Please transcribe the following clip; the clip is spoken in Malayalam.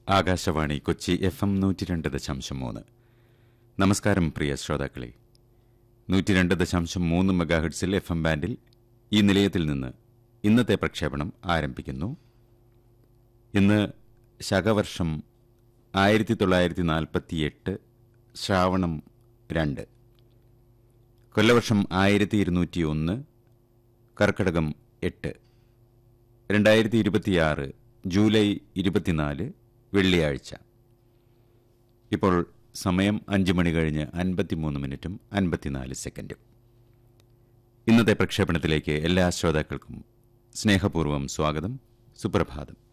ആകാശവാണി കൊച്ചി എഫ് എം നൂറ്റി രണ്ട് ദശാംശം മൂന്ന് നമസ്കാരം പ്രിയ ശ്രോതാക്കളെ നൂറ്റി രണ്ട് ദശാംശം മൂന്ന് മെഗാഹെഡ്സിൽ എഫ് എം ബാൻഡിൽ ഈ നിലയത്തിൽ നിന്ന് ഇന്നത്തെ പ്രക്ഷേപണം ആരംഭിക്കുന്നു ഇന്ന് ശകവർഷം ആയിരത്തി തൊള്ളായിരത്തി നാൽപ്പത്തിയെട്ട് ശ്രാവണം രണ്ട് കൊല്ലവർഷം ആയിരത്തി ഇരുന്നൂറ്റി ഒന്ന് കർക്കടകം എട്ട് രണ്ടായിരത്തി ഇരുപത്തിയാറ് ജൂലൈ ഇരുപത്തിനാല് വെള്ളിയാഴ്ച ഇപ്പോൾ സമയം അഞ്ച് മണി കഴിഞ്ഞ് അൻപത്തിമൂന്ന് മിനിറ്റും അൻപത്തിനാല് സെക്കൻഡും ഇന്നത്തെ പ്രക്ഷേപണത്തിലേക്ക് എല്ലാ ശ്രോതാക്കൾക്കും സ്നേഹപൂർവ്വം സ്വാഗതം സുപ്രഭാതം